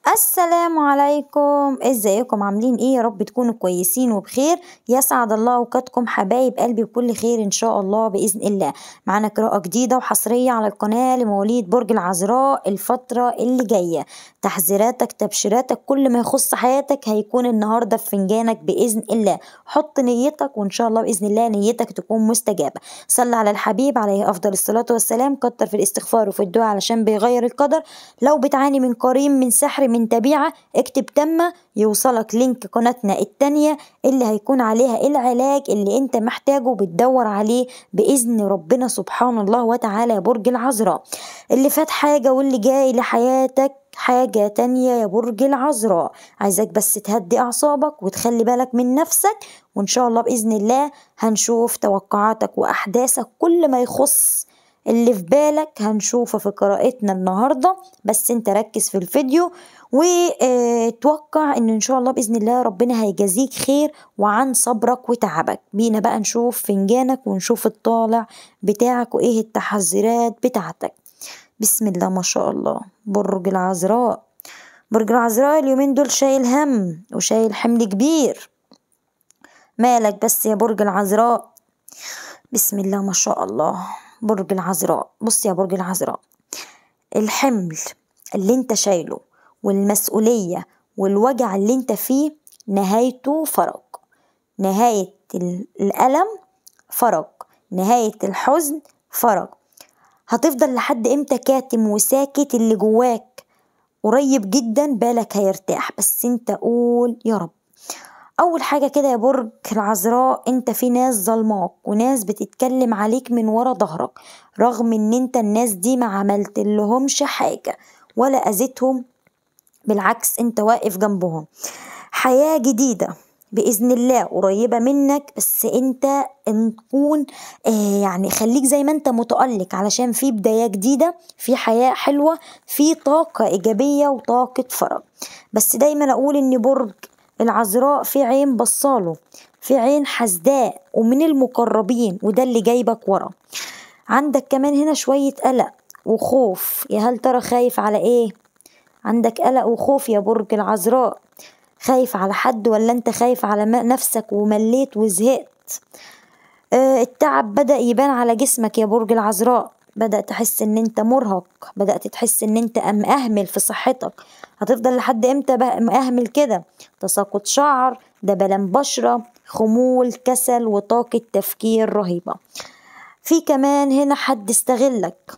السلام عليكم ازيكم عاملين ايه يا رب تكونوا كويسين وبخير يسعد الله اوقاتكم حبايب قلبي بكل خير ان شاء الله باذن الله معانا قراءة جديدة وحصرية على القناة لمواليد برج العذراء الفترة اللي جاية تحذيراتك تبشيراتك كل ما يخص حياتك هيكون النهاردة في فنجانك باذن الله حط نيتك وان شاء الله باذن الله نيتك تكون مستجابة صلي على الحبيب عليه افضل الصلاة والسلام كتر في الاستغفار وفي الدعاء علشان بيغير القدر لو بتعاني من قرين من سحر من تبيعة اكتب تم يوصلك لينك قناتنا التانية اللي هيكون عليها العلاج اللي انت محتاجه بتدور عليه بإذن ربنا سبحانه الله وتعالى يا برج العذراء اللي فات حاجة واللي جاي لحياتك حاجة تانية يا برج العذراء عايزك بس تهدي أعصابك وتخلي بالك من نفسك وإن شاء الله بإذن الله هنشوف توقعاتك وأحداثك كل ما يخص اللي في بالك هنشوفه في قراءتنا النهاردة بس انت ركز في الفيديو وتوقع ان ان شاء الله باذن الله ربنا هيجازيك خير وعن صبرك وتعبك بينا بقى نشوف فنجانك ونشوف الطالع بتاعك وايه التحذيرات بتاعتك بسم الله ما شاء الله برج العذراء برج العذراء اليومين دول شايل هم وشايل حمل كبير مالك بس يا برج العذراء بسم الله ما شاء الله برج العذراء بص يا برج العذراء الحمل اللي انت شايله والمسؤولية والوجع اللي انت فيه نهايته فرج نهاية الألم فرج نهاية الحزن فرج هتفضل لحد امتى كاتم وساكت اللي جواك قريب جدا بالك هيرتاح بس انت قول يا رب اول حاجه كده يا برج العذراء انت في ناس ظلماك وناس بتتكلم عليك من ورا ظهرك رغم ان انت الناس دي ما عملت لهمش حاجه ولا اذيتهم بالعكس انت واقف جنبهم حياه جديده باذن الله قريبه منك بس انت نكون آه يعني خليك زي ما انت متالق علشان في بدايه جديده في حياه حلوه في طاقه ايجابيه وطاقه فرج بس دايما اقول ان برج العذراء في عين بصاله في عين حسداء ومن المقربين وده اللي جايبك ورا عندك كمان هنا شوية قلق وخوف يا هل ترى خايف على ايه عندك قلق وخوف يا برج العذراء خايف على حد ولا انت خايف على نفسك ومليت وزهقت اه التعب بدأ يبان على جسمك يا برج العذراء بدأت تحس ان انت مرهق بدأت تحس ان انت مأهمل في صحتك هتفضل لحد امتى بقى مأهمل كده تساقط شعر دبلان بشرة خمول كسل وطاقة تفكير رهيبة في كمان هنا حد استغلك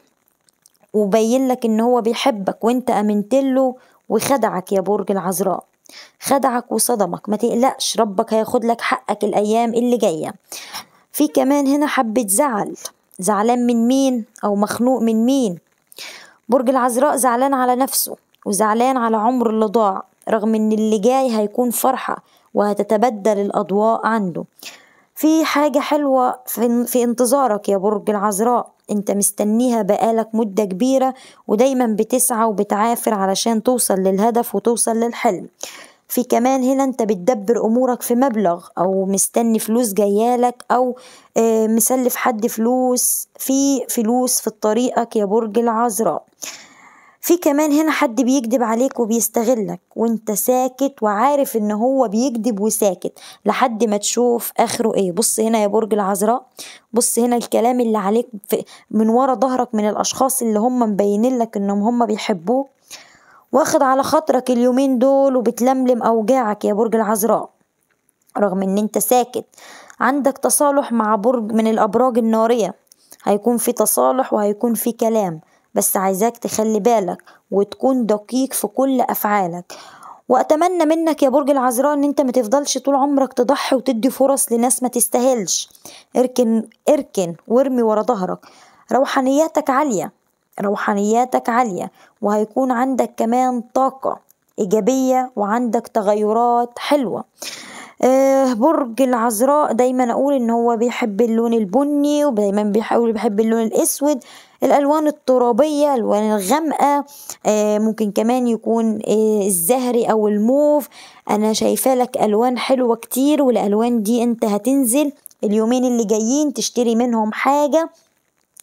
وبين لك ان هو بيحبك وانت امنت له وخدعك يا برج العذراء خدعك وصدمك ما تقلقش ربك هياخد لك حقك الايام اللي جايه في كمان هنا حبة زعل زعلان من مين أو مخنوق من مين برج العذراء زعلان على نفسه وزعلان على عمر اللي ضاع رغم ان اللي جاي هيكون فرحة وهتتبدل الأضواء عنده في حاجة حلوة في, في انتظارك يا برج العذراء انت مستنيها بقالك مدة كبيرة ودايما بتسعى وبتعافر علشان توصل للهدف وتوصل للحلم في كمان هنا انت بتدبر امورك في مبلغ او مستني فلوس جايالك او اه مسلف حد فلوس في فلوس في طريقك يا برج العذراء في كمان هنا حد بيكذب عليك وبيستغلك وانت ساكت وعارف ان هو بيكذب وساكت لحد ما تشوف اخره ايه بص هنا يا برج العذراء بص هنا الكلام اللي عليك من ورا ظهرك من الاشخاص اللي هم مبينين لك انهم هم بيحبوك واخد على خاطرك اليومين دول وبتلملم اوجاعك يا برج العذراء رغم ان انت ساكت عندك تصالح مع برج من الابراج الناريه هيكون في تصالح وهيكون في كلام بس عايزاك تخلي بالك وتكون دقيق في كل افعالك واتمنى منك يا برج العذراء ان انت ما تفضلش طول عمرك تضحي وتدي فرص لناس ما تستاهلش اركن اركن وارمي ورا ظهرك روحانياتك عاليه روحانياتك عالية وهيكون عندك كمان طاقة إيجابية وعندك تغيرات حلوة آه برج العذراء دايما أقول إن هو بيحب اللون البني ودايما بيحاول بيحب اللون الأسود الألوان الترابية الألوان الغامقة آه ممكن كمان يكون آه الزهري أو الموف أنا شايفة لك ألوان حلوة كتير والألوان دي أنت هتنزل اليومين اللي جايين تشتري منهم حاجة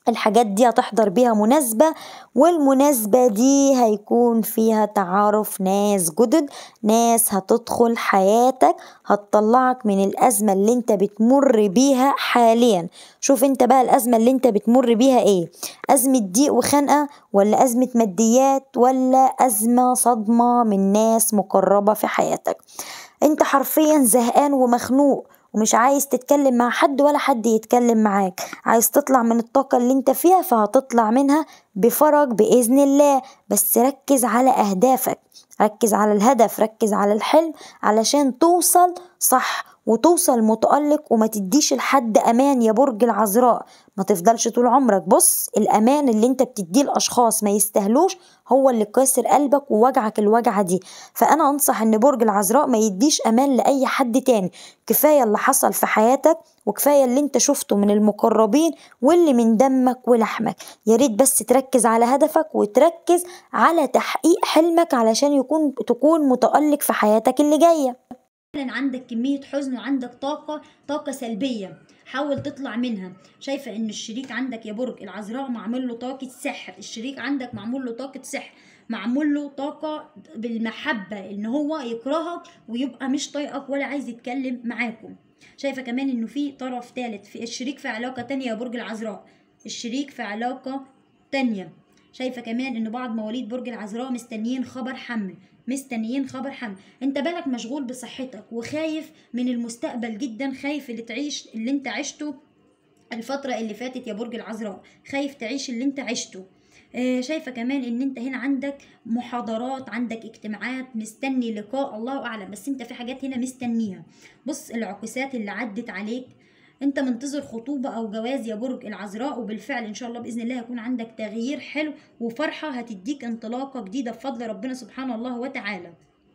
الحاجات دي هتحضر بيها مناسبة والمناسبة دي هيكون فيها تعارف ناس جدد ناس هتدخل حياتك هتطلعك من الأزمة اللي انت بتمر بيها حاليا شوف انت بقى الأزمة اللي انت بتمر بيها ايه أزمة ضيق وخنقة ولا أزمة ماديات ولا أزمة صدمة من ناس مقربة في حياتك انت حرفيا زهقان ومخنوق ومش عايز تتكلم مع حد ولا حد يتكلم معاك عايز تطلع من الطاقة اللي انت فيها فهتطلع منها بفرج بإذن الله بس ركز على أهدافك ركز على الهدف ركز على الحلم علشان توصل صح وتوصل متألق وما تديش لحد أمان يا برج العذراء ما تفضلش طول عمرك بص الأمان اللي انت بتديه لأشخاص ما يستاهلوش هو اللي كاسر قلبك ووجعك الوجعة دي فأنا أنصح إن برج العذراء ما يديش أمان لأي حد تاني كفاية اللي حصل في حياتك وكفاية اللي انت شفته من المقربين واللي من دمك ولحمك يا ريت بس تركز على هدفك وتركز على تحقيق حلمك علشان يكون تكون متألق في حياتك اللي جايه فعلا عندك كمية حزن وعندك طاقة طاقة سلبية حاول تطلع منها شايفة ان الشريك عندك يا برج العذراء معمول له طاقة سحر الشريك عندك معمول له طاقة سحر معمول له طاقة بالمحبة ان هو يكرهك ويبقى مش طايقك ولا عايز يتكلم معاكم شايفة كمان انه في طرف ثالث في الشريك في علاقة تانية يا برج العذراء الشريك في علاقة تانية شايفة كمان ان بعض مواليد برج العذراء مستنيين خبر حمل مستنيين خبر حمل انت بالك مشغول بصحتك وخايف من المستقبل جدا خايف اللي تعيش اللي انت عشته الفترة اللي فاتت يا برج العذراء خايف تعيش اللي انت عشته آه شايفة كمان ان انت هنا عندك محاضرات عندك اجتماعات مستني لقاء الله اعلم بس انت في حاجات هنا مستنيها بص العكوسات اللي عدت عليك انت منتظر خطوبة او جواز يا برج العذراء وبالفعل ان شاء الله باذن الله هيكون عندك تغيير حلو وفرحة هتديك انطلاقة جديدة بفضل ربنا سبحانه الله وتعالى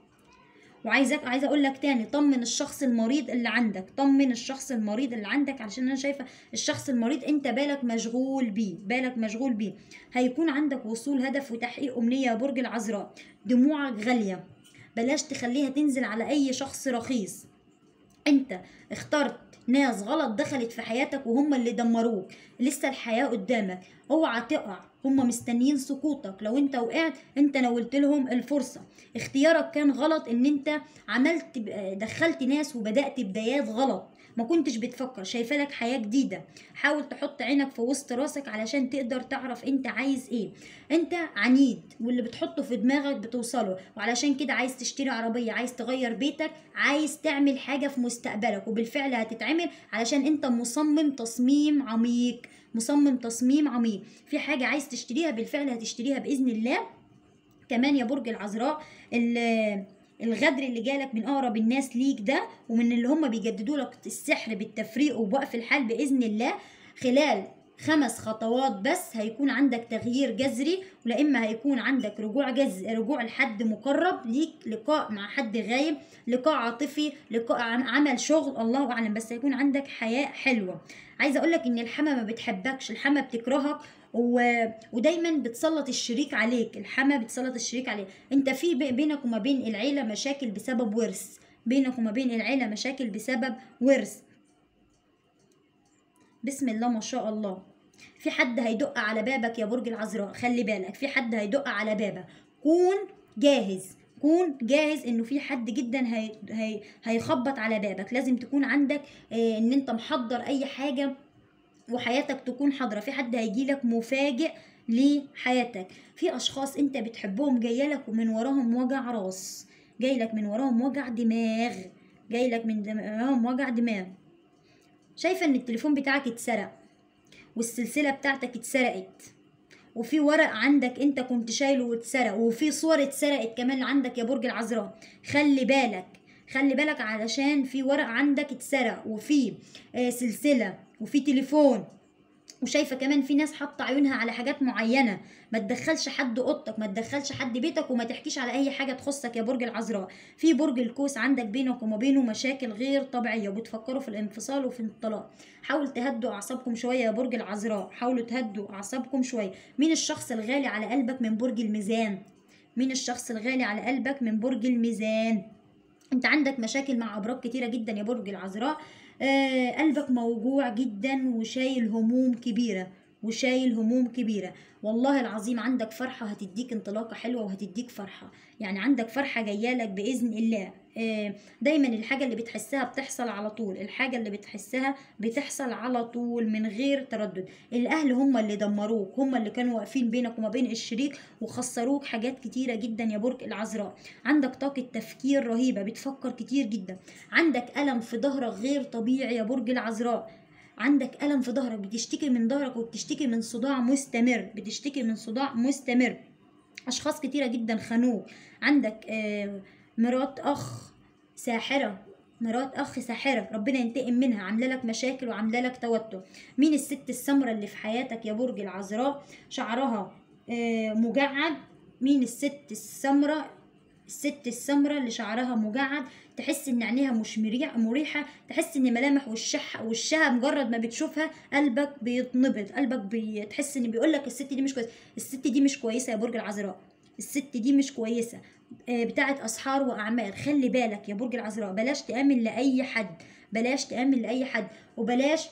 وعايزك عايزه اقول لك تاني طمن الشخص المريض اللي عندك طمن الشخص المريض اللي عندك علشان انا شايفه الشخص المريض انت بالك مشغول بيه بالك مشغول بيه هيكون عندك وصول هدف وتحقيق امنيه يا برج العذراء دموعك غاليه بلاش تخليها تنزل على اي شخص رخيص انت اخترت ناس غلط دخلت في حياتك وهم اللي دمروك لسه الحياة قدامك اوعى تقع هم مستنيين سقوطك لو انت وقعت انت نولت لهم الفرصة اختيارك كان غلط ان انت عملت دخلت ناس وبدأت بدايات غلط ما كنتش بتفكر شايفه لك حياه جديده حاول تحط عينك في وسط راسك علشان تقدر تعرف انت عايز ايه انت عنيد واللي بتحطه في دماغك بتوصله وعلشان كده عايز تشتري عربيه عايز تغير بيتك عايز تعمل حاجه في مستقبلك وبالفعل هتتعمل علشان انت مصمم تصميم عميق مصمم تصميم عميق في حاجه عايز تشتريها بالفعل هتشتريها باذن الله كمان يا برج العذراء الغدر اللي جالك من اقرب الناس ليك ده ومن اللي هم بيجددوا لك السحر بالتفريق وبوقف الحال باذن الله خلال خمس خطوات بس هيكون عندك تغيير جذري ولا اما هيكون عندك رجوع جز رجوع لحد مقرب ليك لقاء مع حد غايب لقاء عاطفي لقاء عمل شغل الله اعلم بس هيكون عندك حياه حلوه عايزه اقول لك ان الحما ما بتحبكش الحما بتكرهك و... ودايما بتسلط الشريك عليك الحما بتسلط الشريك عليك انت في بينك وما بين العيله مشاكل بسبب ورث بينك وما بين العيله مشاكل بسبب ورث بسم الله ما شاء الله في حد هيدق على بابك يا برج العذراء خلي بالك في حد هيدق على بابك كون جاهز كون جاهز انه في حد جدا هي هي هيخبط على بابك لازم تكون عندك اه ان انت محضر اي حاجه وحياتك تكون حاضره في حد هيجيلك مفاجئ لحياتك في اشخاص انت بتحبهم جايلك ومن وراهم وجع راس جايلك من وراهم وجع دماغ جايلك من وراهم وجع دماغ شايفه ان التليفون بتاعك اتسرق والسلسله بتاعتك اتسرقت وفي ورق عندك انت كنت شايله واتسرق وفي صور اتسرقت كمان عندك يا برج العذراء خلي بالك خلي بالك علشان في ورق عندك اتسرق وفي آه سلسله وفي تليفون وشايفه كمان في ناس حاطه عيونها على حاجات معينه ما تدخلش حد اوضتك ما تدخلش حد بيتك وما تحكيش على اي حاجه تخصك يا برج العذراء في برج القوس عندك بينك وما بينه مشاكل غير طبيعيه وبتفكروا في الانفصال وفي الطلاق حاول تهدوا اعصابكم شويه يا برج العذراء حاولوا تهدوا اعصابكم شويه مين الشخص الغالي على قلبك من برج الميزان مين الشخص الغالي على قلبك من برج الميزان انت عندك مشاكل مع ابراج كتيره جدا يا برج العذراء آه قلبك موجوع جدا وشايل هموم كبيره وشايل هموم كبيرة والله العظيم عندك فرحة هتديك انطلاقة حلوة وهتديك فرحة يعني عندك فرحة جايالك بإذن الله آه، دايما الحاجة اللي بتحسها بتحصل على طول الحاجة اللي بتحسها بتحصل على طول من غير تردد الأهل هم اللي دمروك هم اللي كانوا واقفين بينك وما بين الشريك وخسروك حاجات كتيرة جدا يا برج العذراء عندك طاقة تفكير رهيبة بتفكر كتير جدا عندك ألم في ظهرك غير طبيعي يا برج العذراء عندك ألم في ظهرك بتشتكي من ظهرك وبتشتكي من صداع مستمر بتشتكي من صداع مستمر أشخاص كتيرة جدا خانوك عندك آه، مرات أخ ساحرة مرات أخ ساحرة ربنا ينتقم منها عاملة لك مشاكل وعاملة لك توتر مين الست السمرة اللي في حياتك يا برج العذراء شعرها آه، مجعد مين الست السمرة الست السمرة اللي شعرها مجعد تحس ان عينيها مش مريح مريحة تحس ان ملامح وشها وشها مجرد ما بتشوفها قلبك بيتنبض قلبك بتحس ان بيقولك الست دي مش كويسة الست دي مش كويسة يا برج العذراء الست دي مش كويسة آه، بتاعت اسحار واعمال خلي بالك يا برج العذراء بلاش تامن لاي حد بلاش تامن لاي حد وبلاش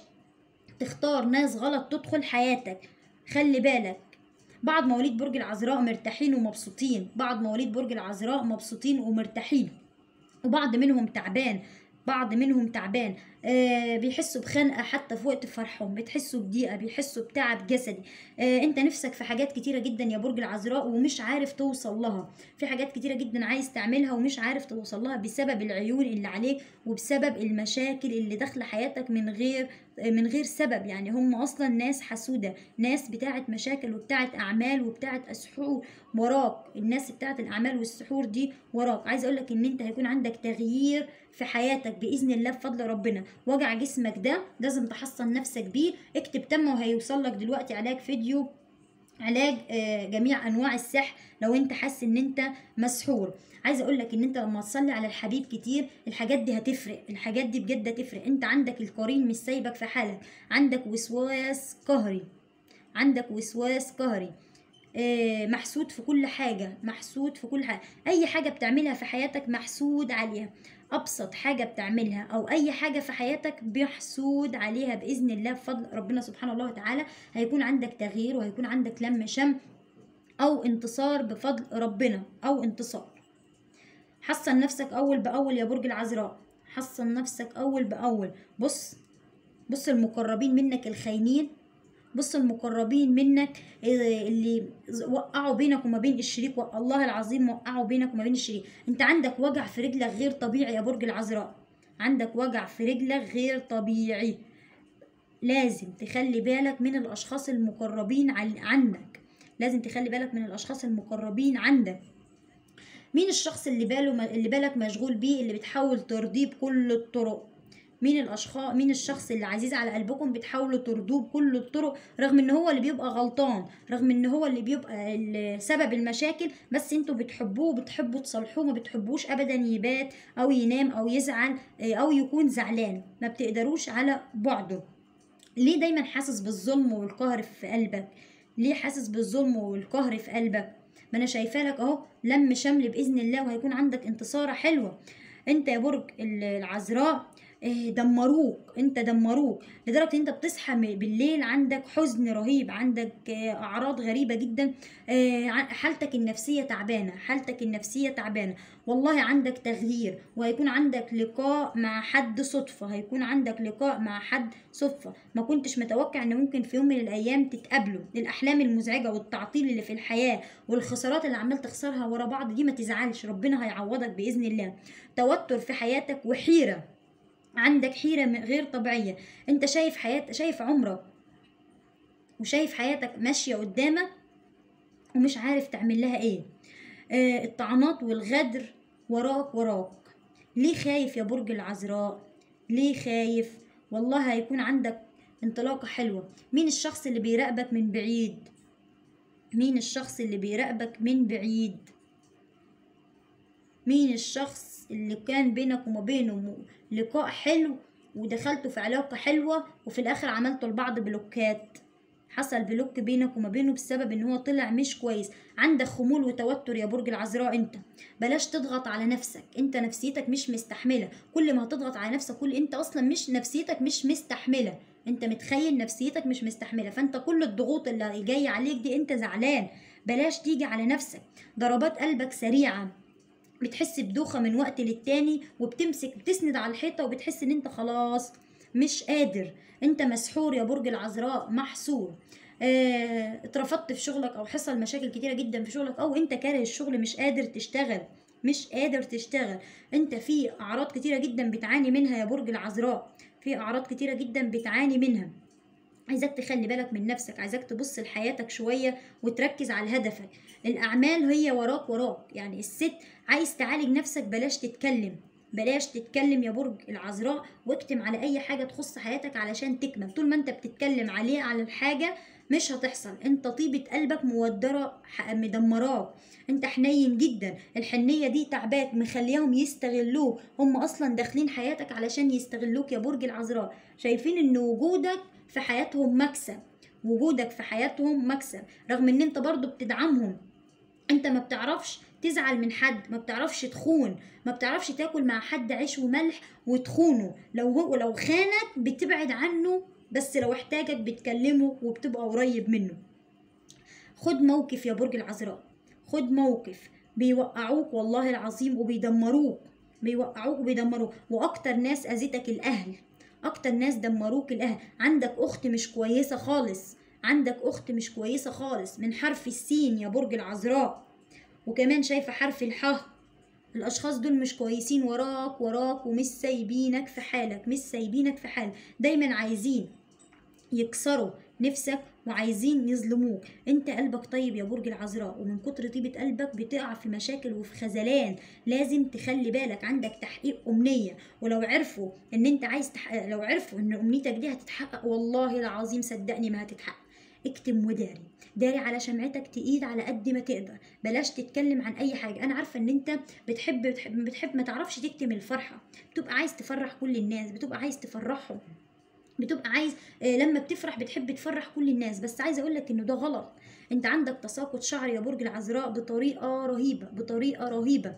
تختار ناس غلط تدخل حياتك خلي بالك بعض مواليد برج العذراء مرتاحين ومبسوطين بعض مواليد برج العذراء مبسوطين ومرتاحين وبعض منهم تعبان بعض منهم تعبان آه بيحسوا بخنقه حتى في وقت فرحهم بتحسوا بضيقه بيحسوا بتعب جسدي آه انت نفسك في حاجات كتيره جدا يا برج العذراء ومش عارف توصل لها في حاجات كتيره جدا عايز تعملها ومش عارف توصل لها بسبب العيون اللي عليك وبسبب المشاكل اللي داخله حياتك من غير من غير سبب يعني هم اصلا ناس حسوده ناس بتاعت مشاكل وبتاعت اعمال وبتاعت اسحور وراك الناس بتاعت الاعمال والسحور دي وراك عايز اقول لك ان انت هيكون عندك تغيير في حياتك باذن الله بفضل ربنا وجع جسمك ده لازم تحصن نفسك بيه اكتب تم وهيوصل لك دلوقتي علاج فيديو علاج آه، جميع انواع السحر لو انت حاسس ان انت مسحور عايزه اقول لك ان انت لما تصلي على الحبيب كتير الحاجات دي هتفرق الحاجات دي بجد هتفرق انت عندك القرين مش سايبك في حالك عندك وسواس قهري عندك وسواس قهري آه، محسود في كل حاجة محسود في كل حاجة أي حاجة بتعملها في حياتك محسود عليها أبسط حاجة بتعملها أو أي حاجة في حياتك محسود عليها بإذن الله بفضل ربنا سبحانه الله وتعالى هيكون عندك تغيير وهيكون عندك لم شم أو انتصار بفضل ربنا أو انتصار حصن نفسك أول بأول يا برج العذراء حصن نفسك أول بأول بص بص المقربين منك الخاينين بص المقربين منك آه، اللي وقعوا بينك وما بين الشريك والله العظيم وقعوا بينك وما بين الشريك انت عندك وجع في رجلك غير طبيعي يا برج العذراء عندك وجع في رجلك غير طبيعي لازم تخلي بالك من الاشخاص المقربين عن- عنك لازم تخلي بالك من الاشخاص المقربين عندك مين الشخص اللي باله اللي بالك مشغول بيه اللي بتحاول ترضيه بكل الطرق مين الاشخاص مين الشخص اللي عزيز على قلبكم بتحاولوا ترضوه بكل الطرق رغم ان هو اللي بيبقى غلطان رغم ان هو اللي بيبقى ال- سبب المشاكل بس انتوا بتحبوه وبتحبوا تصالحوه ما بتحبوش ابدا يبات او ينام او يزعل آه، او يكون زعلان ما بتقدروش على بعده ليه دايما حاسس بالظلم والقهر في قلبك ليه حاسس بالظلم والقهر في قلبك ما انا شايفه لك اهو لم شمل باذن الله وهيكون عندك انتصاره حلوه انت يا برج العذراء آه، دمروك انت دمروك لدرجه ان انت بتصحى م- بالليل عندك حزن رهيب عندك آه، اعراض غريبه جدا آه، ع- حالتك النفسيه تعبانه حالتك النفسيه تعبانه والله عندك تغيير وهيكون عندك لقاء مع حد صدفه هيكون عندك لقاء مع حد صدفه ما كنتش متوقع ان ممكن في يوم من الايام تتقابلوا الاحلام المزعجه والتعطيل اللي في الحياه والخسارات اللي عمال تخسرها ورا بعض دي ما تزعلش ربنا هيعوضك باذن الله توتر في حياتك وحيره عندك حيرة م- غير طبيعية انت شايف حياة شايف عمرك وشايف حياتك ماشية قدامك ومش عارف تعمل لها ايه آه الطعنات والغدر وراك وراك ليه خايف يا برج العذراء ليه خايف والله هيكون عندك انطلاقة حلوة مين الشخص اللي بيراقبك من بعيد مين الشخص اللي بيراقبك من بعيد مين الشخص اللي كان بينك وما بينه م- لقاء حلو ودخلتوا في علاقة حلوة وفي الآخر عملتوا لبعض بلوكات حصل بلوك بينك وما بينه بسبب ان هو طلع مش كويس عندك خمول وتوتر يا برج العذراء انت بلاش تضغط على نفسك انت نفسيتك مش مستحملة كل ما هتضغط على نفسك كل انت اصلا مش نفسيتك مش مستحملة انت متخيل نفسيتك مش مستحمله فانت كل الضغوط اللي جايه عليك دي انت زعلان بلاش تيجي على نفسك ضربات قلبك سريعه بتحس بدوخه من وقت للتاني وبتمسك بتسند على الحيطه وبتحس ان انت خلاص مش قادر انت مسحور يا برج العذراء محصور اه اترفضت في شغلك او حصل مشاكل كتيره جدا في شغلك او انت كاره الشغل مش قادر تشتغل مش قادر تشتغل انت في اعراض كتيره جدا بتعاني منها يا برج العذراء في اعراض كتيره جدا بتعاني منها عايزاك تخلي بالك من نفسك عايزاك تبص لحياتك شويه وتركز على هدفك الاعمال هي وراك وراك يعني الست عايز تعالج نفسك بلاش تتكلم بلاش تتكلم يا برج العذراء واكتم على اي حاجه تخص حياتك علشان تكمل طول ما انت بتتكلم عليه على الحاجه مش هتحصل انت طيبة قلبك مودرة مدمراك انت حنين جدا الحنية دي تعباك مخليهم يستغلوك هم اصلا داخلين حياتك علشان يستغلوك يا برج العذراء شايفين ان وجودك في حياتهم مكسب وجودك في حياتهم مكسب رغم ان انت برضو بتدعمهم انت ما بتعرفش تزعل من حد ما بتعرفش تخون ما بتعرفش تاكل مع حد عيش وملح وتخونه لو هو لو خانك بتبعد عنه بس لو احتاجك بتكلمه وبتبقى قريب منه خد موقف يا برج العذراء خد موقف بيوقعوك والله العظيم وبيدمروك بيوقعوك وبيدمروك واكتر ناس اذتك الاهل اكتر ناس دمروك الاهل عندك اخت مش كويسه خالص عندك اخت مش كويسه خالص من حرف السين يا برج العذراء وكمان شايفه حرف الحاء الاشخاص دول مش كويسين وراك وراك ومش سايبينك في حالك مش سايبينك في حالك دايما عايزين يكسروا نفسك وعايزين يظلموك انت قلبك طيب يا برج العذراء ومن كتر طيبة قلبك بتقع في مشاكل وفي خذلان لازم تخلي بالك عندك تحقيق امنية ولو عرفوا ان انت عايز تحقق لو عرفوا ان امنيتك دي هتتحقق والله العظيم صدقني ما هتتحقق اكتم وداري داري على شمعتك تقيد على قد ما تقدر بلاش تتكلم عن اي حاجه انا عارفه ان انت بتحب بتحب, بتحب ما تعرفش تكتم الفرحه بتبقى عايز تفرح كل الناس بتبقى عايز تفرحهم بتبقى عايز آه لما بتفرح بتحب تفرح كل الناس بس عايزه اقول لك انه ده غلط انت عندك تساقط شعر يا برج العذراء بطريقه رهيبه بطريقه رهيبه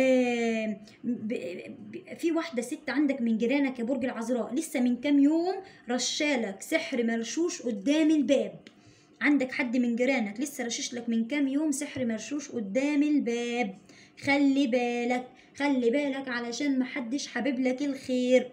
آه ب... ب... في واحده ست عندك من جيرانك يا برج العذراء لسه من كام يوم رشالك سحر مرشوش قدام الباب عندك حد من جيرانك لسه رشش لك من كام يوم سحر مرشوش قدام الباب خلي بالك خلي بالك علشان محدش حابب لك الخير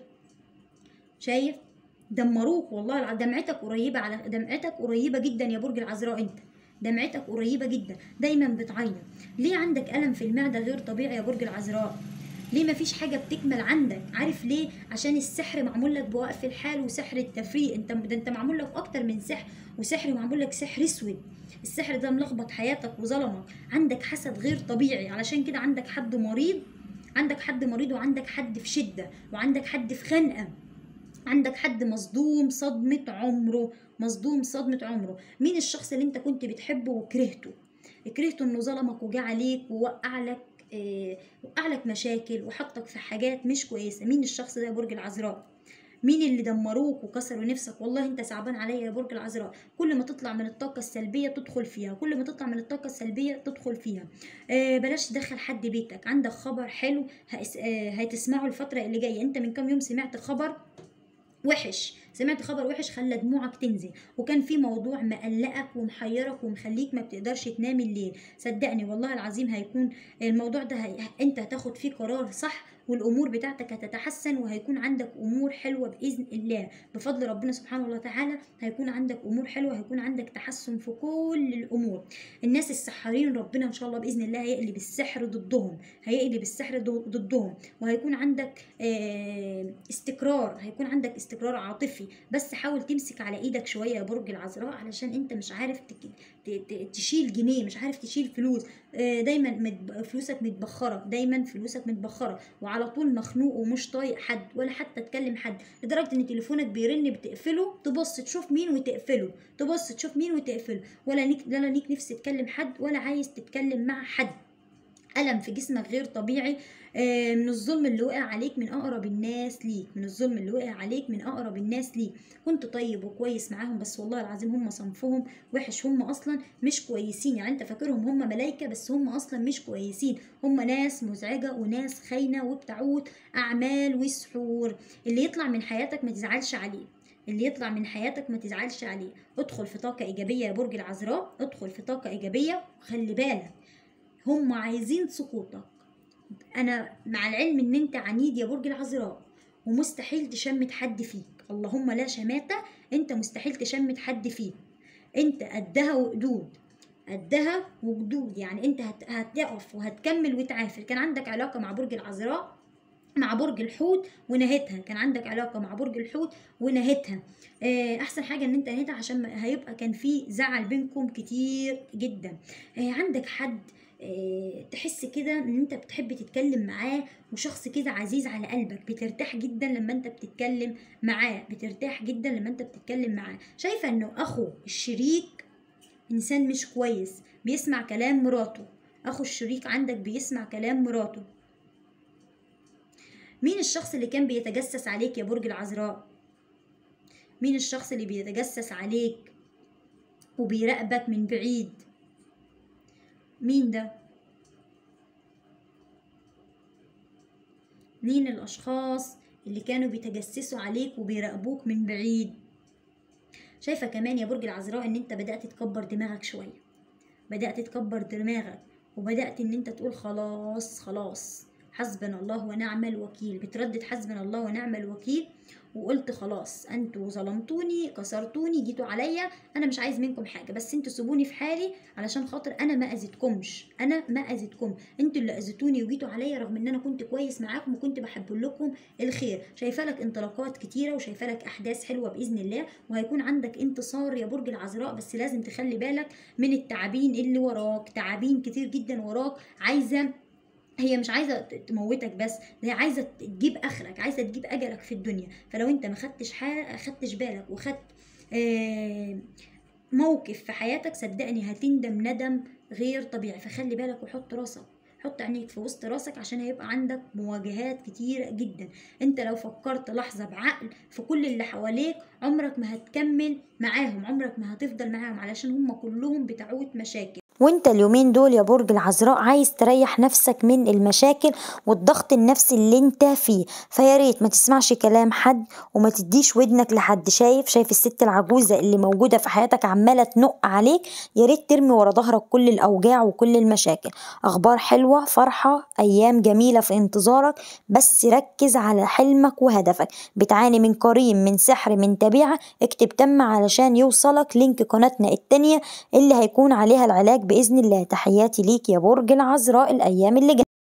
شايف دمروك والله دمعتك قريبة على دمعتك قريبة جدا يا برج العذراء انت دمعتك قريبة جدا دايما بتعيط ليه عندك ألم في المعدة غير طبيعي يا برج العذراء ليه مفيش حاجة بتكمل عندك عارف ليه عشان السحر معمول لك بوقف الحال وسحر التفريق انت ده انت معمول لك اكتر من سحر وسحر معمول لك سحر اسود السحر ده ملخبط حياتك وظلمك عندك حسد غير طبيعي علشان كده عندك حد مريض عندك حد مريض وعندك حد في شدة وعندك حد في خنقة عندك حد مصدوم صدمة عمره مصدوم صدمة عمره مين الشخص اللي انت كنت بتحبه وكرهته كرهته انه ظلمك وجا عليك ووقع لك اه وقع لك مشاكل وحطك في حاجات مش كويسة مين الشخص ده يا برج العذراء مين اللي دمروك وكسروا نفسك والله انت صعبان عليا يا برج العذراء كل ما تطلع من الطاقه السلبيه تدخل فيها كل ما تطلع من الطاقه السلبيه تدخل فيها آه بلاش تدخل حد بيتك عندك خبر حلو هيس... آه هتسمعه الفتره اللي جايه انت من كام يوم سمعت خبر وحش سمعت خبر وحش خلى دموعك تنزل وكان في موضوع مقلقك ومحيرك ومخليك ما بتقدرش تنام الليل صدقني والله العظيم هيكون الموضوع ده هي... انت هتاخد فيه قرار صح والامور بتاعتك هتتحسن وهيكون عندك امور حلوه باذن الله بفضل ربنا سبحانه وتعالى هيكون عندك امور حلوه هيكون عندك تحسن في كل الامور الناس السحارين ربنا ان شاء الله باذن الله هيقلب السحر ضدهم هيقلب السحر ضدهم وهيكون عندك استقرار هيكون عندك استقرار عاطفي بس حاول تمسك على ايدك شويه يا برج العذراء علشان انت مش عارف تشيل جنيه مش عارف تشيل فلوس دايما فلوسك متبخره دايما فلوسك متبخره وعلى طول مخنوق ومش طايق حد ولا حتى تكلم حد لدرجه ان تليفونك بيرن بتقفله تبص تشوف مين وتقفله تبص تشوف مين وتقفله ولا ليك ولا ليك نفس تكلم حد ولا عايز تتكلم مع حد ألم في جسمك غير طبيعي من الظلم اللي وقع عليك من أقرب الناس ليك من الظلم اللي وقع عليك من أقرب الناس ليك كنت طيب وكويس معاهم بس والله العظيم هم صنفهم وحش هم أصلا مش كويسين يعني أنت فاكرهم هم ملايكة بس هم أصلا مش كويسين هم ناس مزعجة وناس خاينة وبتعود أعمال وسحور اللي يطلع من حياتك ما تزعلش عليه اللي يطلع من حياتك ما تزعلش عليه ادخل في طاقة إيجابية يا برج العذراء ادخل في طاقة إيجابية خلي بالك هم عايزين سقوطك أنا مع العلم إن أنت عنيد يا برج العذراء ومستحيل تشمت حد فيك اللهم لا شماتة أنت مستحيل تشمت حد فيك أنت قدها وقدود قدها وجدود يعني انت هت... هتقف وهتكمل وتعافر كان عندك علاقة مع برج العذراء مع برج الحوت ونهيتها كان عندك علاقة مع برج الحوت ونهيتها آه، احسن حاجة ان انت نهيتها عشان ما- هيبقى كان في زعل بينكم كتير جدا آه، عندك حد آه، تحس كده ان انت بتحب تتكلم معاه وشخص كده عزيز على قلبك بترتاح جدا لما انت بتتكلم معاه بترتاح جدا لما انت بتتكلم معاه شايفة انه اخو الشريك انسان مش كويس بيسمع كلام مراته اخو الشريك عندك بيسمع كلام مراته مين الشخص اللي كان بيتجسس عليك يا برج العذراء مين الشخص اللي بيتجسس عليك وبيراقبك من بعيد مين ده مين الاشخاص اللي كانوا بيتجسسوا عليك وبيراقبوك من بعيد شايفة كمان يا برج العذراء ان انت بدأت تكبر دماغك شوية بدأت تكبر دماغك وبدأت ان انت تقول خلاص خلاص حسبنا الله ونعم الوكيل بتردد حسبنا الله ونعم الوكيل وقلت خلاص انتوا ظلمتوني كسرتوني جيتوا عليا انا مش عايز منكم حاجه بس انتوا سيبوني في حالي علشان خاطر انا ما اذيتكمش انا ما اذيتكم انتوا اللي اذيتوني وجيتوا عليا رغم ان انا كنت كويس معاكم وكنت بحب لكم الخير شايفه لك انطلاقات كتيره وشايفه لك احداث حلوه باذن الله وهيكون عندك انتصار يا برج العذراء بس لازم تخلي بالك من التعابين اللي وراك تعابين كتير جدا وراك عايزه هي مش عايزه ت- تموتك بس ده هي عايزه تجيب اخرك عايزه تجيب اجلك في الدنيا فلو انت ما خدتش حاجه خدتش بالك وخدت آه، موقف في حياتك صدقني هتندم ندم غير طبيعي فخلي بالك وحط راسك حط عينيك في وسط راسك عشان هيبقى عندك مواجهات كتيرة جدا انت لو فكرت لحظة بعقل في كل اللي حواليك عمرك ما هتكمل معاهم عمرك ما هتفضل معاهم علشان هم كلهم بتعود مشاكل وانت اليومين دول يا برج العذراء عايز تريح نفسك من المشاكل والضغط النفسي اللي انت فيه فيا ريت ما تسمعش كلام حد وما تديش ودنك لحد شايف شايف الست العجوزة اللي موجودة في حياتك عمالة تنق عليك يا ريت ترمي ورا ظهرك كل الأوجاع وكل المشاكل أخبار حلوة فرحة أيام جميلة في انتظارك بس ركز على حلمك وهدفك بتعاني من قرين من سحر من تبيعة اكتب تم علشان يوصلك لينك قناتنا التانية اللي هيكون عليها العلاج بإذن الله تحياتي ليك يا برج العذراء الأيام اللي جاية